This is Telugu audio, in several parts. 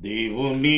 దేవుని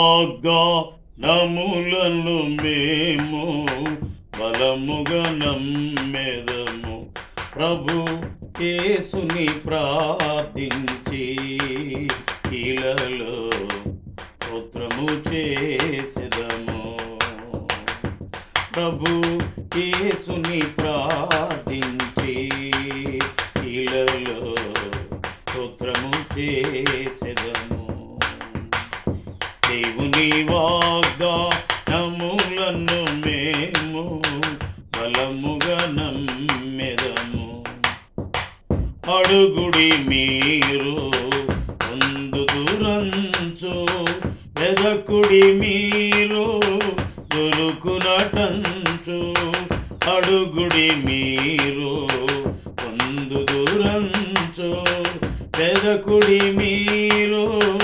వాగ్దానములను మేము బలముగా నమ్మెదము ప్రభు యేసుని ప్రార్థించి ఇలలో స్తోత్రము చేసెదము ప్రభు యేసుని ప్రార్థించి ఇలలో స్తోత్రము చేసెదము దేవుని వాగ్దానములను మేము బలముగా నమ్మెదము అడుగుడి మీరు ముందు దురంచు వెదకుడి మీరు దొరుకునటంచు అడుగుడి మీరు ముందు దురంచు వెదకుడి మీరు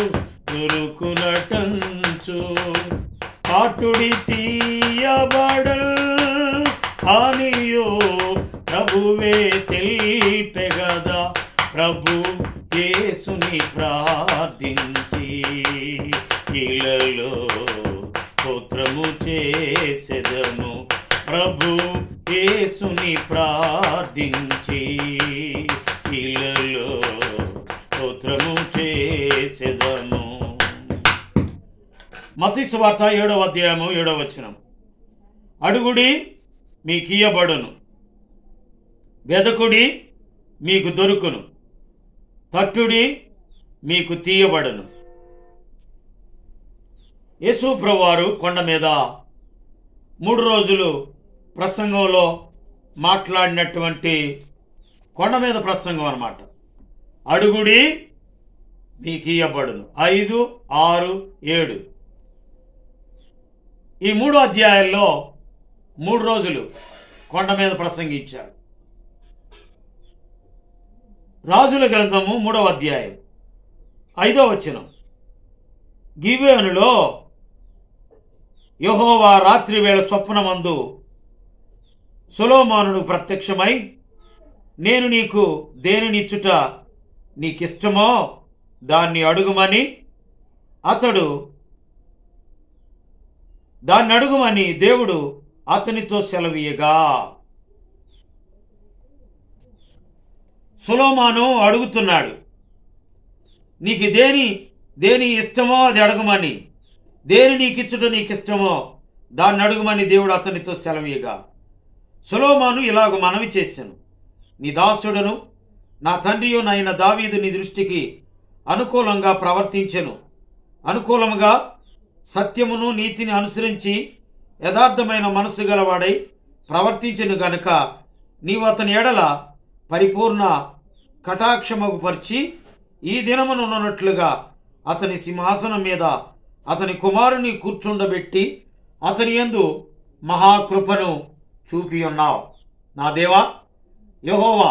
దొరుకునటంచు పాటుడి తీయబడల్ హానియో ప్రభువే తెలిపెగదా ప్రభు యేసుని ప్రార్థించి ఇలలో స్తోత్రము చేసెదము ప్రభు యేసుని ప్రార్థించి ఇలలో స్తోత్రము చేసెదము మతి సువార్త ఏడవ అధ్యాయము ఏడవ వచనం అడుగుడి మీకు ఇయ్యబడును వెదకుడి మీకు దొరుకును తట్టుడి మీకు తీయబడును యేసు ప్రభువారు కొండ మీద మూడు రోజులు ప్రసంగంలో మాట్లాడినటువంటి కొండ మీద ప్రసంగం అన్నమాట అడుగుడి మీకు ఇయ్యబడును ఐదు ఆరు ఏడు ఈ మూడు అధ్యాయాల్లో మూడు రోజులు కొండ మీద ప్రసంగించాడు రాజుల గ్రంథము మూడవ అధ్యాయం ఐదో వచనం గివేనులో యెహోవా రాత్రి వేళ స్వప్నమందు సులోమానుడు ప్రత్యక్షమై నేను నీకు దేనినిచ్చుట నీకిష్టమో దాన్ని అడుగుమని అతడు దాన్ని అడుగుమని దేవుడు అతనితో సెలవీయగా సులోమాను అడుగుతున్నాడు నీకు దేని దేని ఇష్టమో అది అడగమని దేని నీకిచ్చుట నీకు ఇష్టమో దాన్ని అడుగుమని దేవుడు అతనితో సెలవీయగా సులోమాను ఇలాగ మనవి చేశాను నీ దాసుడును నా తండ్రియు నైన దావీదు నీ దృష్టికి అనుకూలంగా ప్రవర్తించెను అనుకూలముగా సత్యమును నీతిని అనుసరించి యథార్థమైన మనసు గలవాడై ప్రవర్తించెను గనుక నీవు అతని ఎడల పరిపూర్ణ కటాక్షమగు పరిచి ఈ దినమునున్నట్లుగా అతని సింహాసనం మీద అతని కుమారుని కూర్చుండబెట్టి అతని యందు మహాకృపను చూపి ఉన్నావు నా దేవా యహోవా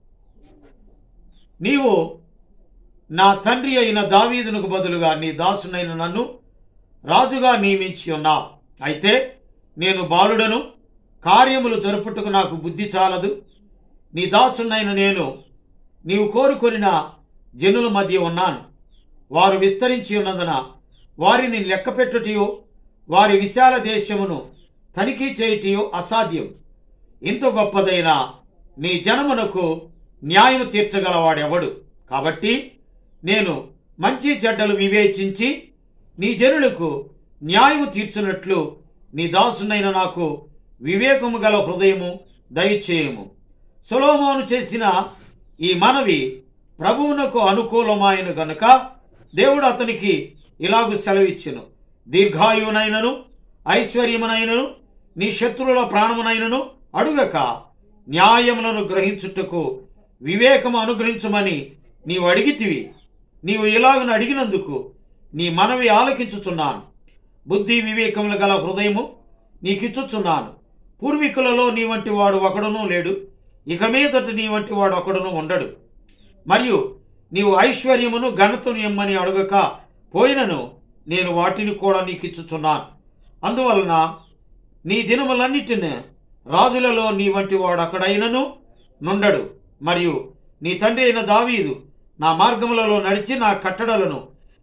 నీవు నా తండ్రి అయిన దావీదునకు బదులుగా నీ దాసునైన నన్ను రాజుగా నియమించి ఉన్నావు అయితే నేను బాలుడను కార్యములు జరుపుటకు నాకు బుద్ధి చాలదు నీ దాసునైన నేను నీవు కోరుకొనిన జనుల మధ్య ఉన్నాను వారు విస్తరించి ఉన్నందున వారిని లెక్కపెట్టుటయో వారి విశాల దేశమును తనిఖీ చేయుటయో అసాధ్యం ఇంత గొప్పదైన నీ జనమునకు న్యాయము తీర్చగలవాడెవడు కాబట్టి నేను మంచి చెడ్డలు వివేచించి నీ జనులకు న్యాయము తీర్చున్నట్లు నీ దాసునైన నాకు వివేకము గల హృదయము దయచేయము సొలోమోను చేసిన ఈ మనవి ప్రభువునకు అనుకూలమైన గనుక దేవుడు అతనికి ఇలాగు సెలవిచ్చెను దీర్ఘాయువునైనను ఐశ్వర్యమునైనను నీ శత్రువుల ప్రాణమునైనను అడుగక న్యాయములను గ్రహించుటకు వివేకము అనుగ్రహించమని నీవు అడిగితివి నీవు ఇలాగున అడిగినందుకు నీ మనవి ఆలకించుచున్నాను బుద్ధి వివేకములు గల హృదయము నీకిచ్చుచున్నాను పూర్వీకులలో నీ వంటి వాడు ఒకడునూ లేడు ఇక మీదట నీ వంటి వాడు ఒకడును ఉండడు మరియు నీవు ఐశ్వర్యమును ఘనతను ఇమ్మని అడుగక పోయినను నేను వాటిని కూడా నీకిచ్చుచున్నాను అందువలన నీ దినములన్నిటిని రాజులలో నీ వంటి వాడు అక్కడైనను నుండడు మరియు నీ తండ్రి అయిన దావీదు నా మార్గములలో నడిచి నా కట్టడలను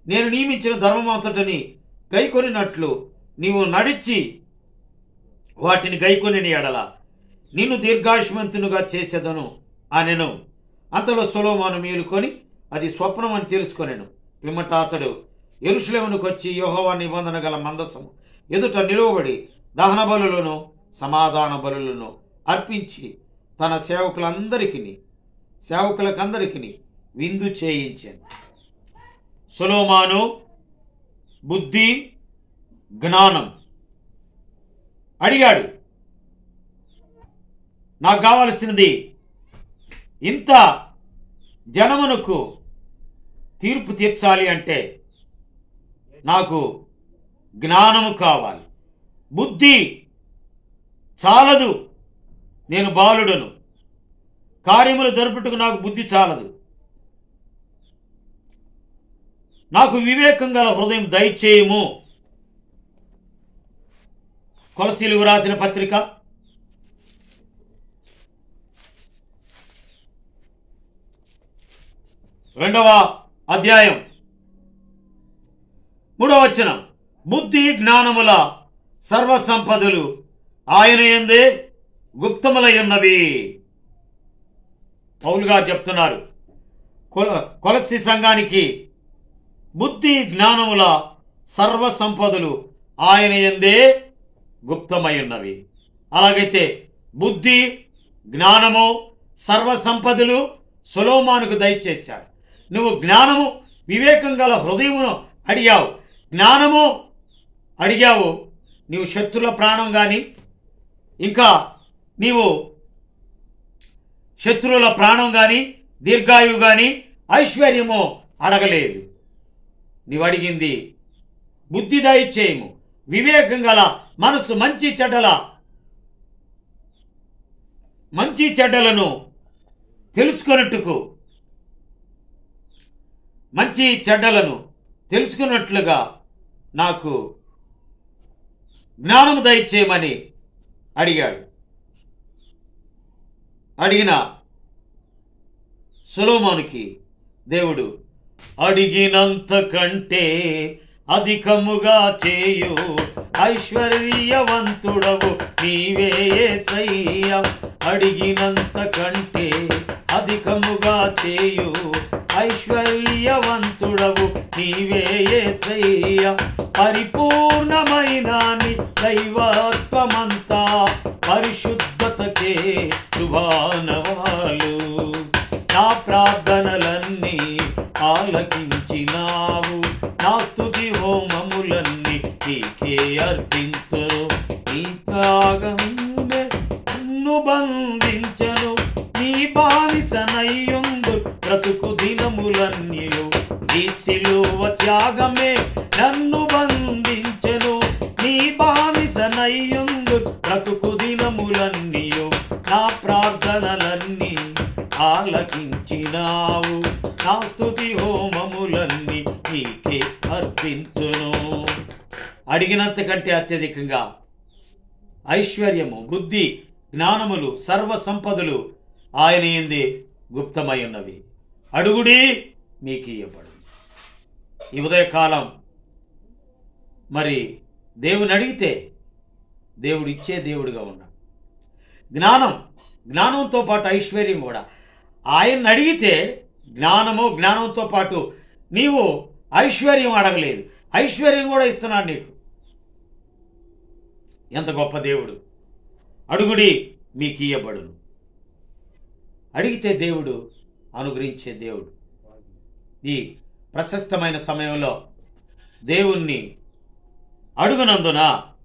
నేను నియమించిన ధర్మమంతటిని గైకొనినట్లు నీవు నడిచి వాటిని గైకొని ఎడల నిన్ను దీర్ఘాయుష్మంతునుగా చేసేదను అనెను అంతలో సొలోమాను మేలుకొని అది స్వప్నం అని తెలుసుకొనెను పిమ్మట అతడు ఎరుషులేమునికి వచ్చి యోహోవా నిబంధన గల మందసము ఎదుట నిలువబడి దహన బలులను సమాధాన బలులను అర్పించి తన సేవకులందరికీ సేవకులకందరికీ విందు చేయించాను సొలోమాను బుద్ధి జ్ఞానం అడిగాడు నాకు కావలసినది ఇంత జనమునకు తీర్పు తీర్చాలి అంటే నాకు జ్ఞానము కావాలి బుద్ధి చాలదు నేను బాలుడను కార్యములు జరుపుటకు నాకు బుద్ధి చాలదు నాకు వివేకం గల హృదయం దయచేయము కొలసీలు రాసిన పత్రిక రెండవ అధ్యాయం మూడవ వచనం బుద్ధి జ్ఞానముల సర్వ సంపదలు ఆయన ఎందే గుప్తములై ఉన్నవి పౌలు గారు చెప్తున్నారు కొల కొలసి సంఘానికి బుద్ధి జ్ఞానముల సర్వ సంపదలు ఆయన ఎందే గుప్తమై ఉన్నవి అలాగైతే బుద్ధి జ్ఞానము సర్వ సంపదలు సులోమానుకు దయచేశాడు నువ్వు జ్ఞానము వివేకం గల హృదయమును అడిగావు జ్ఞానము అడిగావు నీవు శత్రుల ప్రాణం కానీ ఇంకా నీవు శత్రువుల ప్రాణం కానీ దీర్ఘాయువు కానీ ఐశ్వర్యము అడగలేదు నీవు అడిగింది బుద్ధి దయచేయము వివేకం గల మనసు మంచి చెడ్డల మంచి చెడ్డలను తెలుసుకొనట్టుకు మంచి చెడ్డలను తెలుసుకున్నట్లుగా నాకు జ్ఞానము దయచేయమని అడిగాడు అడిగిన సులోమోనికి దేవుడు అడిగినంత కంటే అధికముగా చేయు ఐశ్వర్యవంతుడవు నీవే యేసయ్య అడిగినంత కంటే అధికముగా చేయు ఐశ్వర్యవంతుడవు నీవే యేసయ్య పరిపూర్ణమైన నీ దైవత్వమంతా పరిశుద్ధతకే శుభానవాలు నా ప్రార్థనలన్నీ ఆలకించినావు నా స్తుతి హోమములన్నీ నీకే అర్పించరు నీ త్యాగమే నన్ను బంధించను నీ బానిసనయ్యుందు బ్రతుకు దినములన్నీయు నీ సిలువ త్యాగమే నన్ను బంధించను నీ బానిసనయ్యుందు బ్రతుకు దినములన్నీయు నా ప్రార్థనలన్నీ ఆలకించినావు నా స్తుతి హోమములన్నీ నీకే అర్పించును అడిగినంత కంటే అత్యధికంగా ఐశ్వర్యము బుద్ధి జ్ఞానములు సర్వ సంపదలు ఆయన ఎందే గుప్తమై ఉన్నవి అడుగుడి మీకు ఇవ్వబడు ఈ ఉదయకాలం మరి దేవుని అడిగితే దేవుడు ఇచ్చే దేవుడిగా ఉన్నాడు జ్ఞానం జ్ఞానంతో పాటు ఐశ్వర్యం కూడా ఆయన్ని అడిగితే జ్ఞానము జ్ఞానంతో పాటు నీవు ఐశ్వర్యం అడగలేదు ఐశ్వర్యం కూడా ఇస్తున్నాడు నీకు ఎంత గొప్ప దేవుడు అడుగుడి మీకు ఇయ్యబడును అడిగితే దేవుడు అనుగ్రహించే దేవుడు ఈ ప్రశస్తమైన సమయంలో దేవుణ్ణి అడుగునందున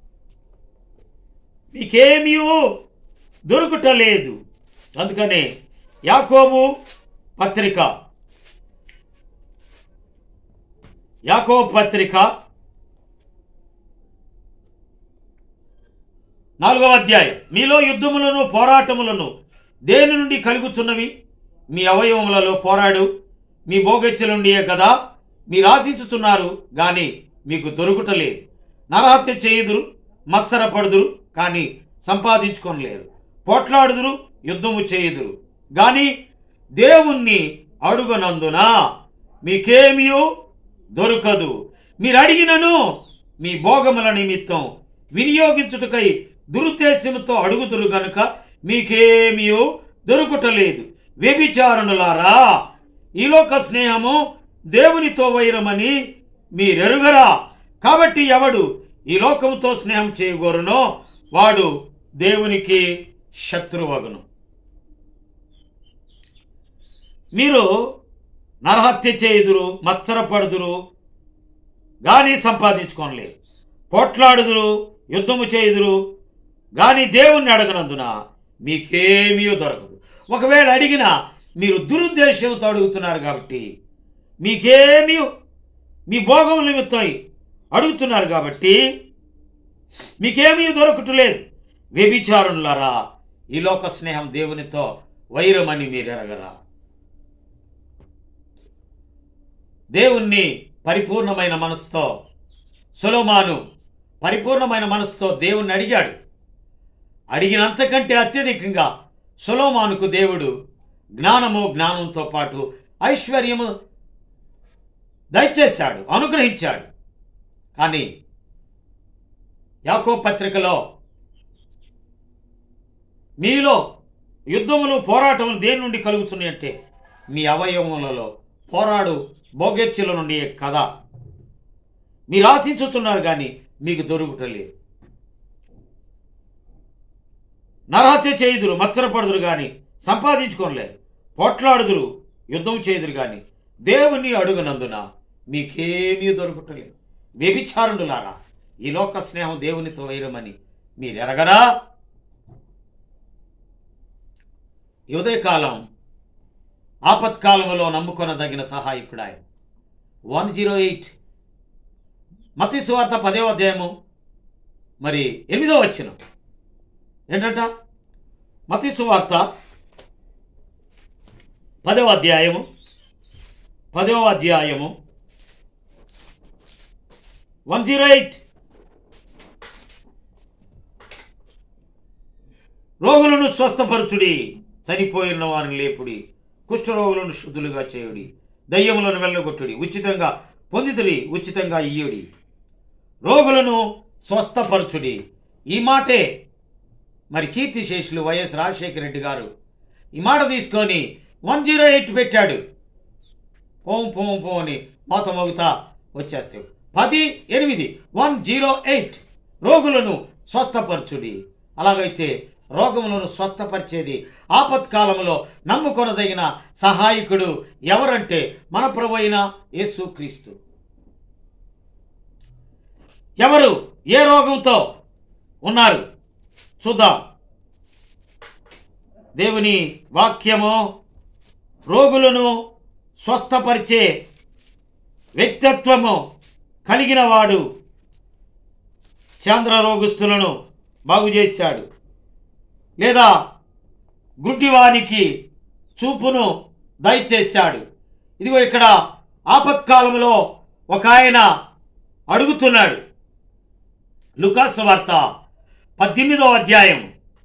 మీకేమీ దొరుకుటలేదు అందుకనే యాకోబు పత్రిక యాకోబు పత్రిక నాలుగవ అధ్యాయం మీలో యుద్ధములను పోరాటములను దేని నుండి కలుగుచున్నవి మీ అవయవములలో పోరాడు మీ భోగెచ్చల నుండియే కదా మీరు ఆశించుచున్నారు గాని మీకు దొరుకుటలేదు నరహత్య చేయుదురు మత్సర పడుదురు కానీ సంపాదించుకొనలేరు పోట్లాడుదురు యుద్ధము చేయుదురు గాని దేవుణ్ణి అడుగనందున మీకేమియో దొరకదు మీరు అడిగినను మీ భోగముల నిమిత్తం వినియోగించుటకై దురుద్దేశముతో అడుగుతురు గనుక మీకేమీ దొరుకుటలేదు వ్యభిచారణులారా ఈలోక స్నేహము దేవునితో వైరమని మీరెరుగరా కాబట్టి ఎవడు ఈ లోకముతో స్నేహం చేయగోరునో వాడు దేవునికి శత్రువగును మీరు నరహత్య చేయుదురు మత్సరపడుదురు గాని సంపాదించుకోనలేరు పోట్లాడుదురు యుద్ధము చేయుదురు గాని దేవుణ్ణి అడగనందున మీకేమీ దొరకదు ఒకవేళ అడిగినా మీరు దురుద్దేశంతో అడుగుతున్నారు కాబట్టి మీకేమీ మీ భోగం నిమిత్తం అడుగుతున్నారు కాబట్టి మీకేమీ దొరకట్లేదు వ్యభిచారులారా ఈ లోక స్నేహం దేవునితో వైరమని మీరు ఎరగరా దేవుణ్ణి పరిపూర్ణమైన మనసుతో సులోమాను పరిపూర్ణమైన మనసుతో దేవుణ్ణి అడిగాడు అడిగినంతకంటే అత్యధికంగా సులోమానుకు దేవుడు జ్ఞానము జ్ఞానంతో పాటు ఐశ్వర్యము దయచేశాడు అనుగ్రహించాడు కానీ యాకో పత్రికలో మీలో యుద్ధములు పోరాటములు దేని నుండి కలుగుతున్నాయంటే మీ అవయవములలో పోరాడు భోగెచ్చుల నుండి కదా మీరు ఆశించుతున్నారు కానీ మీకు దొరుకుటలేదు నరహత్య చేయుదురు మత్సరపడుదురు కానీ సంపాదించుకోలేరు పోట్లాడుదురు యుద్ధం చేయుదురు కానీ దేవుని అడుగునందున మీకేమీ దొరుకుటలేదు వ్యభిచారులారా ఈ లోక స్నేహం దేవునితో వైరమని మీరు ఎరగరా ఈ ఉదయకాలం ఆపత్కాలంలో నమ్ముకొనదగిన సహాయకుడాయ వన్ జీరో ఎయిట్ మతి సువార్త పదేవ అధ్యాయము మరి ఎనిమిదో వచ్చిన ఏంటంట మతి సువార్త పదవ అధ్యాయము పదవ అధ్యాయము వన్ జీరో ఎయిట్ రోగులను స్వస్థపరచుడి చనిపోయిన వారిని లేపుడి కుష్ఠరోగులను శుద్ధులుగా చేయుడి దయ్యములను వెళ్ళగొట్టుడి ఉచితంగా పొందితుడి ఉచితంగా ఇయ్యుడి రోగులను స్వస్థపరచుడి ఈ మాటే మరి కీర్తిశేషులు వైఎస్ రాజశేఖర రెడ్డి గారు ఈ మాట తీసుకొని వన్ జీరో ఎయిట్ పెట్టాడు పోం పోం పో అని మోత మోగుతా వచ్చేస్తావు పది ఎనిమిది వన్ జీరో ఎయిట్ రోగులను స్వస్థపరచుడి అలాగైతే రోగములను స్వస్థపరిచేది ఆపత్కాలంలో నమ్ముకొనదగిన సహాయకుడు ఎవరంటే మన ప్రభు అయిన యేసుక్రీస్తు ఎవరు ఏ రోగంతో ఉన్నారు చూద్దాం దేవుని వాక్యము రోగులను స్వస్థపరిచే వ్యక్తిత్వము కలిగిన వాడు చంద్ర రోగస్తులను బాగు చేశాడు లేదా గుడ్డివానికి చూపును దయచేశాడు ఇదిగో ఇక్కడ ఆపత్కాలంలో ఒక ఆయన అడుగుతున్నాడు లుకాస్ వార్త పద్దెనిమిదో అధ్యాయం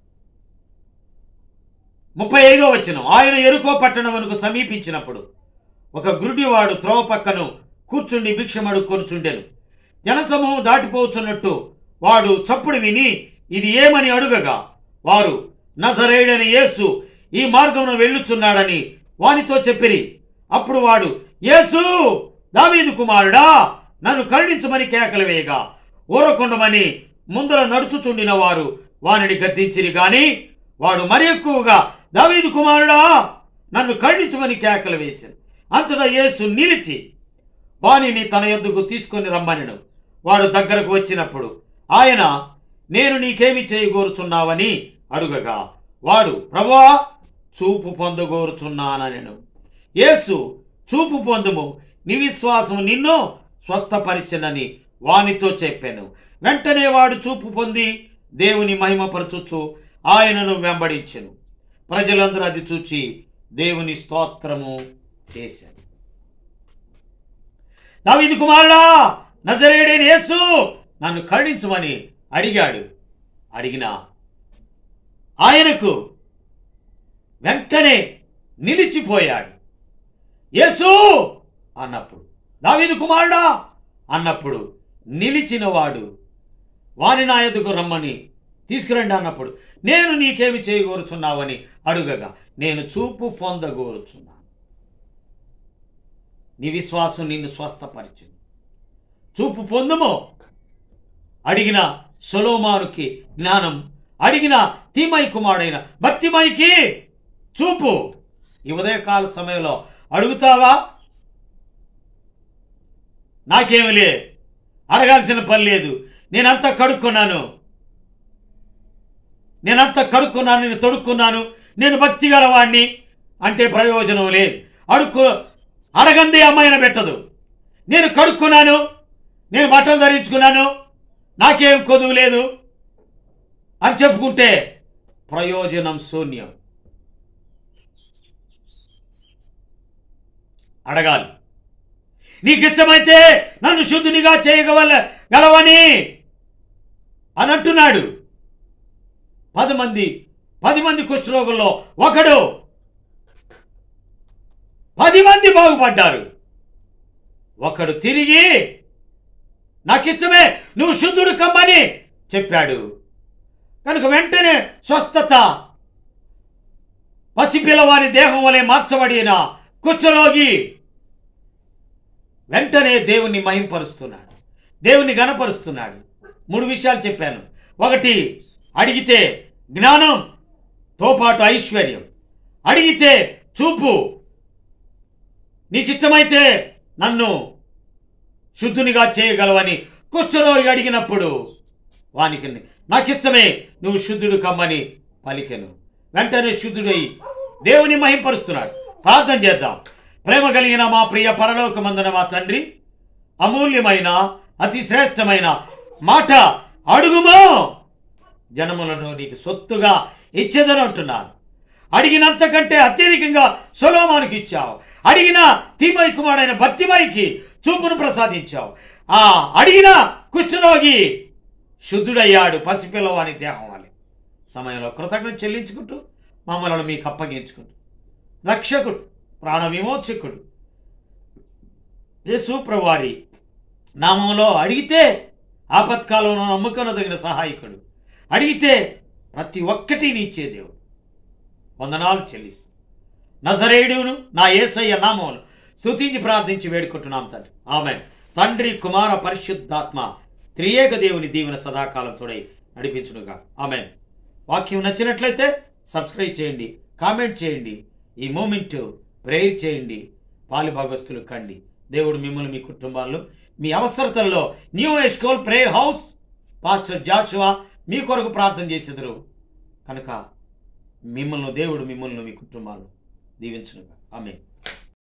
ముప్పై ఐదో వచనం ఆయన ఎరుకో పట్టణమునకు సమీపించినప్పుడు ఒక గురుడివాడు త్రోవ పక్కను కూర్చుండి భిక్షమడు కొనుచుండెను జనసమూహం దాటిపోతున్నట్టు వాడు చప్పుడు విని ఇది ఏమని అడుగగా వారు నజరేడని యేసు ఈ మార్గమున వెళ్ళుచున్నాడని వానితో చెప్పిరి అప్పుడు వాడు యేసు దావీదు కుమారుడా నన్ను కరుణించమని కేకలు వేయగా ఊరకుండమని ముందర నడుచుచుండిన వారు వానిని గద్దించిరి గాని వాడు మరి ఎక్కువగా దావీదు కుమారుడా నన్ను కరుణించమని కేకలు వేశాను అంతటా యేసు నిలిచి వానిని తన యొద్దకు తీసుకొని రమ్మనెను వాడు దగ్గరకు వచ్చినప్పుడు ఆయన నేను నీకేమి చేయగోరుచున్నావని అడుగగా వాడు ప్రభువా చూపు పొందగోరుచున్నానెను యేసు చూపు పొందుము నీ విశ్వాసము నిన్ను స్వస్థపరిచనని వానితో చెప్పాను వెంటనే వాడు చూపు పొంది దేవుని మహిమపరచుచు ఆయనను వెంబడించెను ప్రజలందరూ అది చూచి దేవుని స్తోత్రము చేశారు దావీదు కుమారుడా నజరేడైన యేసు నన్ను కరుణించమని అడిగాడు అడిగినా ఆయనకు వెంటనే నిలిచిపోయాడు యేసు అన్నప్పుడు దావీదు కుమారుడా అన్నప్పుడు నిలిచినవాడు వాని నా ఎదుగు రమ్మని తీసుకురండి అన్నప్పుడు నేను నీకేమి చేయగోరుచున్నావని అడుగగా నేను చూపు పొందగోరుచున్నాను నీ విశ్వాసం నిన్ను స్వస్థపరిచింది చూపు పొందుమో అడిగిన సొలోమానుకి జ్ఞానం అడిగిన తీమై కుమారుడైన భక్తిమైకి చూపు ఈ ఉదయకాల సమయంలో అడుగుతావా నాకేమి లే అడగాల్సిన పని లేదు నేనంతా కడుక్కున్నాను నేనంతా కడుక్కున్నాను నేను తొడుక్కున్నాను నేను భక్తి గలవాణ్ణి అంటే ప్రయోజనం లేదు అడుక్కు అడగంది అమ్మాయిన పెట్టదు నేను కడుక్కున్నాను నేను బట్టలు ధరించుకున్నాను నాకేం కొదువు లేదు అని చెప్పుకుంటే ప్రయోజనం శూన్యం అడగాలి నీకు ఇష్టమైతే నన్ను శుద్ధునిగా చేయగల గలవని అని అంటున్నాడు పది మంది పది మంది కుష్ఠరోగుల్లో ఒకడు పది మంది బాగుపడ్డారు ఒకడు తిరిగి నాకిష్టమే నువ్వు శుద్ధుడు కమ్మని చెప్పాడు కనుక వెంటనే స్వస్థత పసిపిల్లవారి దేహం వలె మార్చబడిన కుష్ఠరోగి వెంటనే దేవుణ్ణి మహింపరుస్తున్నాడు దేవుని గనపరుస్తున్నాడు మూడు విషయాలు చెప్పాను ఒకటి అడిగితే జ్ఞానంతో పాటు ఐశ్వర్యం అడిగితే చూపు నీకు ఇష్టమైతే నన్ను శుద్ధునిగా చేయగలవని కుష్ఠరోగి అడిగినప్పుడు వానికి నాకు ఇష్టమే నువ్వు శుద్ధుడు కమ్మని పలికెను వెంటనే శుద్ధుడై దేవుని మహింపరుస్తున్నాడు ప్రార్థన చేద్దాం ప్రేమ కలిగిన మా ప్రియ పరలోకమందున మా తండ్రి అమూల్యమైన అతి శ్రేష్టమైన మాట అడుగుమో జనములను నీకు సొత్తుగా ఇచ్చేదని అంటున్నారు అడిగినంతకంటే అత్యధికంగా సొలోమానికి ఇచ్చావు అడిగిన తీమై కుమారుడైన భక్తిమైకి చూపును ప్రసాదించావు ఆ అడిగిన కుష్ఠరోగి శుద్ధుడయ్యాడు పసిపిల్లవాని దేహం వలె సమయంలో కృతజ్ఞత చెల్లించుకుంటూ మమ్మల్ని మీకు అప్పగించుకుంటూ రక్షకుడు ప్రాణ విమోచకుడు యేసు ప్రభువారి నామంలో అడిగితే ఆపత్కాలంలో నమ్ముకొనదగిన సహాయకుడు అడిగితే ప్రతి ఒక్కటి నీచే దేవుడు వందనాలు చెల్లిస్తాం నజరేయుడును నా ఏసయ్య నామంలో స్తుతించి ప్రార్థించి వేడుకుంటున్నాం తండ్రి ఆమె తండ్రి కుమార పరిశుద్ధాత్మ త్రియేక దేవుని దీవెన సదాకాలం తోడై నడిపించునుగా ఆమె వాక్యం నచ్చినట్లయితే సబ్స్క్రైబ్ చేయండి కామెంట్ చేయండి ఈ మూమెంట్ ప్రేయర్ చేయండి పాలు భాగస్తులు కండి దేవుడు మిమ్మల్ని మీ కుటుంబాల్లో మీ అవసరతల్లో new school prayer house pastor Joshua మీ కొరకు ప్రార్థన చేసేదరు కనుక మిమ్మల్ని దేవుడు మిమ్మల్ని మీ కుటుంబాలు దీవించునుగా ఆమె